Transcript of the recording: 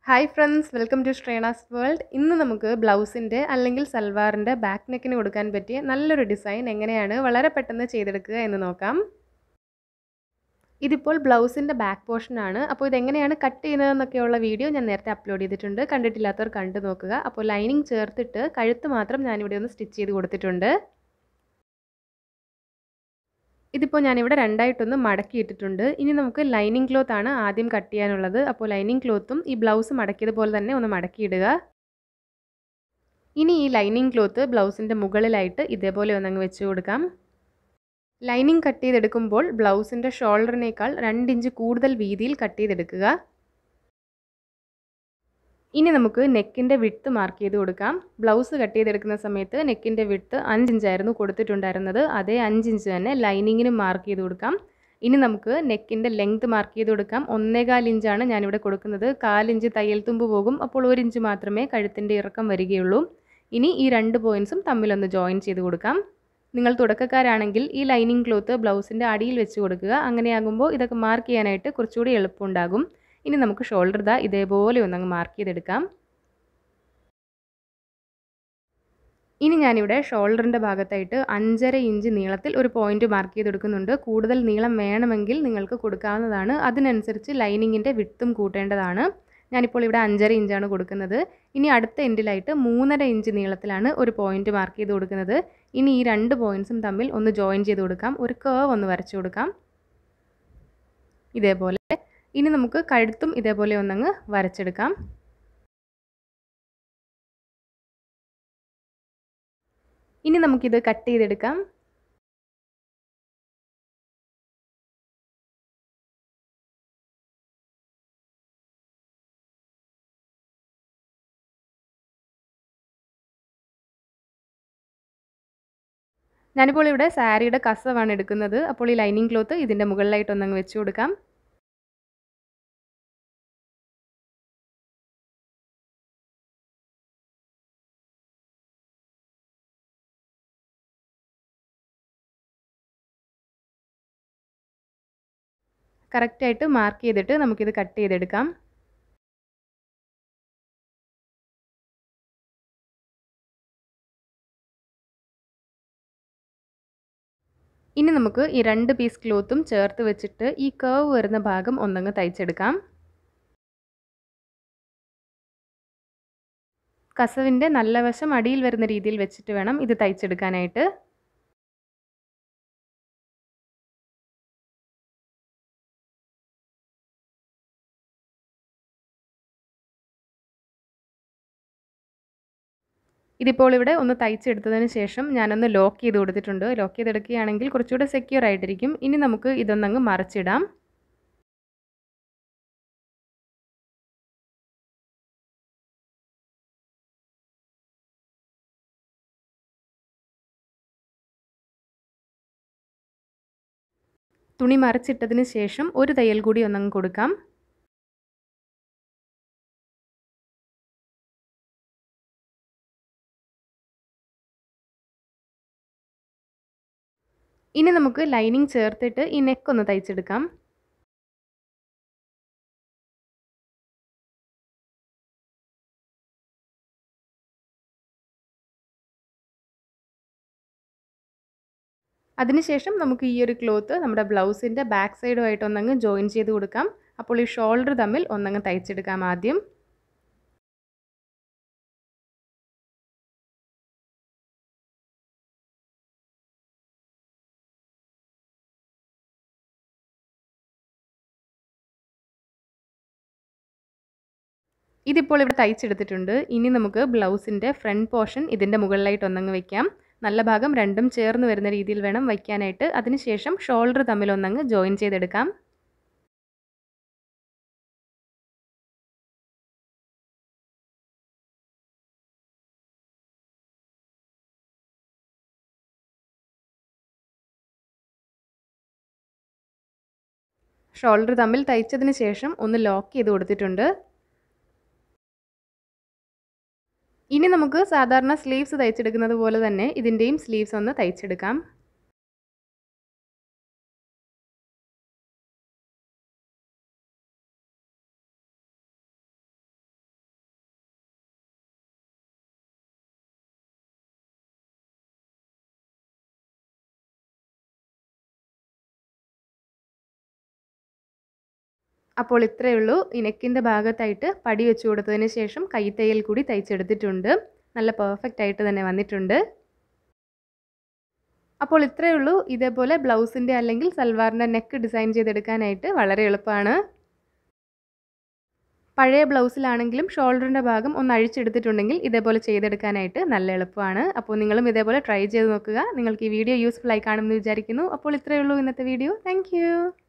hi friends welcome to Sreena's world ഇന്ന് നമുക്ക് ബ്ലൗസിൻ്റെ അല്ലെങ്കിൽ സൽവാറിൻ്റെ ബാക്ക് നെക്കിന് കൊടുക്കാൻ പറ്റിയ നല്ലൊരു ഡിസൈൻ എങ്ങനെയാണ് വളരെ പെട്ടെന്ന് ചെയ്തെടുക്കുക എന്ന് നോക്കാം ഇതിപ്പോൾ ബ്ലൗസിൻ്റെ ബാക്ക് പോർഷനാണ് അപ്പോൾ ഇതെങ്ങനെയാണ് കട്ട് ചെയ്യുന്നതെന്നൊക്കെയുള്ള വീഡിയോ ഞാൻ നേരത്തെ അപ്ലോഡ് ചെയ്തിട്ടുണ്ട് കണ്ടിട്ടില്ലാത്തവർ കണ്ടു നോക്കുക അപ്പോൾ ലൈനിങ് ചേർത്തിട്ട് കഴുത്ത് മാത്രം ഞാനിവിടെ ഒന്ന് സ്റ്റിച്ച് ചെയ്ത് കൊടുത്തിട്ടുണ്ട് ഇതിപ്പോൾ ഞാനിവിടെ രണ്ടായിട്ടൊന്ന് മടക്കിയിട്ടിട്ടുണ്ട് ഇനി നമുക്ക് ലൈനിങ് ക്ലോത്ത് ആണ് ആദ്യം കട്ട് ചെയ്യാനുള്ളത് അപ്പോൾ ലൈനിങ് ക്ലോത്തും ഈ ബ്ലൗസ് മടക്കിയതുപോലെ തന്നെ ഒന്ന് മടക്കിയിടുക ഇനി ഈ ലൈനിങ് ക്ലോത്ത് ബ്ലൗസിൻ്റെ മുകളിലായിട്ട് ഇതേപോലെ ഒന്നങ്ങ് വെച്ച് കൊടുക്കാം ലൈനിങ് കട്ട് ചെയ്തെടുക്കുമ്പോൾ ബ്ലൗസിൻ്റെ ഷോൾഡറിനേക്കാൾ രണ്ടിഞ്ച് കൂടുതൽ വീതിയിൽ കട്ട് ചെയ്തെടുക്കുക ഇനി നമുക്ക് നെക്കിൻ്റെ വിട്ത്ത് മാർക്ക് ചെയ്ത് കൊടുക്കാം ബ്ലൗസ് കട്ട് ചെയ്തെടുക്കുന്ന സമയത്ത് നെക്കിൻ്റെ വിട്ത്ത് അഞ്ചിഞ്ചായിരുന്നു കൊടുത്തിട്ടുണ്ടായിരുന്നത് അതേ അഞ്ചിഞ്ച് തന്നെ ലൈനിങ്ങിനും മാർക്ക് ചെയ്ത് കൊടുക്കാം ഇനി നമുക്ക് നെക്കിൻ്റെ ലെങ്ത് മാർക്ക് ചെയ്ത് കൊടുക്കാം ഒന്നേകാൽ ഇഞ്ചാണ് ഞാനിവിടെ കൊടുക്കുന്നത് കാലിഞ്ച് തയ്യൽ തുമ്പ് പോകും അപ്പോൾ ഒരു ഇഞ്ച് മാത്രമേ കഴുത്തിൻ്റെ ഇറക്കം വരികയുള്ളൂ ഇനി ഈ രണ്ട് പോയിൻറ്സും തമ്മിലൊന്ന് ജോയിൻ ചെയ്ത് കൊടുക്കാം നിങ്ങൾ തുടക്കക്കാരാണെങ്കിൽ ഈ ലൈനിങ് ക്ലോത്ത് ബ്ലൗസിൻ്റെ അടിയിൽ വെച്ച് കൊടുക്കുക അങ്ങനെയാകുമ്പോൾ ഇതൊക്കെ മാർക്ക് ചെയ്യാനായിട്ട് കുറച്ചുകൂടി എളുപ്പമുണ്ടാകും ഇനി നമുക്ക് ഷോൾഡർ ദാ ഇതേപോലെ ഒന്നങ്ങ് മാർക്ക് ചെയ്തെടുക്കാം ഇനി ഞാനിവിടെ ഷോൾഡറിൻ്റെ ഭാഗത്തായിട്ട് അഞ്ചര ഇഞ്ച് നീളത്തിൽ ഒരു പോയിന്റ് മാർക്ക് ചെയ്ത് കൊടുക്കുന്നുണ്ട് കൂടുതൽ നീളം വേണമെങ്കിൽ നിങ്ങൾക്ക് കൊടുക്കാവുന്നതാണ് അതിനനുസരിച്ച് ലൈനിങ്ങിൻ്റെ വിട്ടും കൂട്ടേണ്ടതാണ് ഞാനിപ്പോൾ ഇവിടെ അഞ്ചര ഇഞ്ചാണ് കൊടുക്കുന്നത് ഇനി അടുത്ത എൻഡിലായിട്ട് മൂന്നര ഇഞ്ച് നീളത്തിലാണ് ഒരു പോയിന്റ് മാർക്ക് ചെയ്ത് കൊടുക്കുന്നത് ഇനി ഈ രണ്ട് പോയിൻറ്സും തമ്മിൽ ഒന്ന് ജോയിൻ ചെയ്ത് കൊടുക്കാം ഒരു കേവ് ഒന്ന് വരച്ചു കൊടുക്കാം ഇതേപോലെ ഇനി നമുക്ക് കഴുത്തും ഇതേപോലെ ഒന്നങ്ങ് വരച്ചെടുക്കാം ഇനി നമുക്കിത് കട്ട് ചെയ്തെടുക്കാം ഞാനിപ്പോൾ ഇവിടെ സാരിയുടെ കസവാണ് എടുക്കുന്നത് അപ്പോൾ ഈ ലൈനിങ് ക്ലോത്ത് ഇതിൻ്റെ മുകളിലായിട്ട് ഒന്നങ്ങ് വെച്ച് കൊടുക്കാം കറക്റ്റായിട്ട് മാർക്ക് ചെയ്തിട്ട് നമുക്കിത് കട്ട് ചെയ്തെടുക്കാം ഇനി നമുക്ക് ഈ രണ്ട് പീസ് ക്ലോത്തും ചേർത്ത് വെച്ചിട്ട് ഈ കേവ് വരുന്ന ഭാഗം ഒന്നങ്ങ് തയ്ച്ചെടുക്കാം കസവിൻ്റെ നല്ല വശം അടിയിൽ വരുന്ന രീതിയിൽ വെച്ചിട്ട് വേണം ഇത് തയ്ച്ചെടുക്കാനായിട്ട് ഇതിപ്പോൾ ഇവിടെ ഒന്ന് തയ്ച്ചെടുത്തതിന് ശേഷം ഞാനൊന്ന് ലോക്ക് ചെയ്ത് കൊടുത്തിട്ടുണ്ട് ലോക്ക് ചെയ്തെടുക്കുകയാണെങ്കിൽ കുറച്ചുകൂടെ സെക്യൂർ ആയിട്ടിരിക്കും ഇനി നമുക്ക് ഇതൊന്നങ്ങ് മറച്ചിടാം തുണി മറച്ചിട്ടതിന് ശേഷം ഒരു തയ്യൽ കൂടി ഒന്നങ്ങ് കൊടുക്കാം ഇനി നമുക്ക് ലൈനിങ് ചേർത്തിട്ട് ഈ നെക്ക് ഒന്ന് തയ്ച്ചെടുക്കാം അതിനുശേഷം നമുക്ക് ഈ ഒരു ക്ലോത്ത് നമ്മുടെ ബ്ലൗസിൻ്റെ ബാക്ക് സൈഡുമായിട്ട് ഒന്നങ്ങ് ജോയിൻ ചെയ്ത് കൊടുക്കാം അപ്പോൾ ഈ ഷോൾഡർ തമ്മിൽ ഒന്നങ്ങ് തയ്ച്ചെടുക്കാം ആദ്യം ഇതിപ്പോൾ ഇവിടെ തയ്ച്ചെടുത്തിട്ടുണ്ട് ഇനി നമുക്ക് ബ്ലൗസിൻ്റെ ഫ്രണ്ട് പോർഷൻ ഇതിൻ്റെ മുകളിലായിട്ട് ഒന്നങ്ങ് വെക്കാം നല്ല ഭാഗം രണ്ടും ചേർന്ന് വരുന്ന രീതിയിൽ വേണം വയ്ക്കാനായിട്ട് അതിനുശേഷം ഷോൾഡർ തമ്മിൽ ഒന്നങ്ങ് ജോയിൻ ചെയ്തെടുക്കാം ഷോൾഡർ തമ്മിൽ തയ്ച്ചതിന് ശേഷം ഒന്ന് ലോക്ക് ചെയ്ത് കൊടുത്തിട്ടുണ്ട് ഇനി നമുക്ക് സാധാരണ സ്ലീവ്സ് തയ്ച്ചെടുക്കുന്നത് പോലെ തന്നെ ഇതിൻ്റെയും സ്ലീവ്സ് ഒന്ന് തയ്ച്ചെടുക്കാം അപ്പോൾ ഇത്രയേ ഉള്ളൂ ഈ നെക്കിൻ്റെ ഭാഗത്തായിട്ട് പടി വെച്ച് കൊടുത്തതിന് ശേഷം കൈത്തയ്യൽ കൂടി തയ്ച്ചെടുത്തിട്ടുണ്ട് നല്ല പെർഫെക്റ്റ് ആയിട്ട് തന്നെ വന്നിട്ടുണ്ട് അപ്പോൾ ഇത്രയേ ഉള്ളൂ ഇതേപോലെ ബ്ലൗസിൻ്റെ അല്ലെങ്കിൽ സൽവാറിൻ്റെ നെക്ക് ഡിസൈൻ ചെയ്തെടുക്കാനായിട്ട് വളരെ എളുപ്പമാണ് പഴയ ബ്ലൗസിലാണെങ്കിലും ഷോൾഡറിൻ്റെ ഭാഗം ഒന്ന് അഴിച്ചെടുത്തിട്ടുണ്ടെങ്കിൽ ഇതേപോലെ ചെയ്തെടുക്കാനായിട്ട് നല്ല എളുപ്പമാണ് അപ്പോൾ നിങ്ങളും ഇതേപോലെ ട്രൈ ചെയ്ത് നോക്കുക നിങ്ങൾക്ക് ഈ വീഡിയോ യൂസ്ഫുൾ ആയി കാണുമെന്ന് വിചാരിക്കുന്നു അപ്പോൾ ഇത്രയേ ഉള്ളൂ ഇന്നത്തെ വീഡിയോ താങ്ക്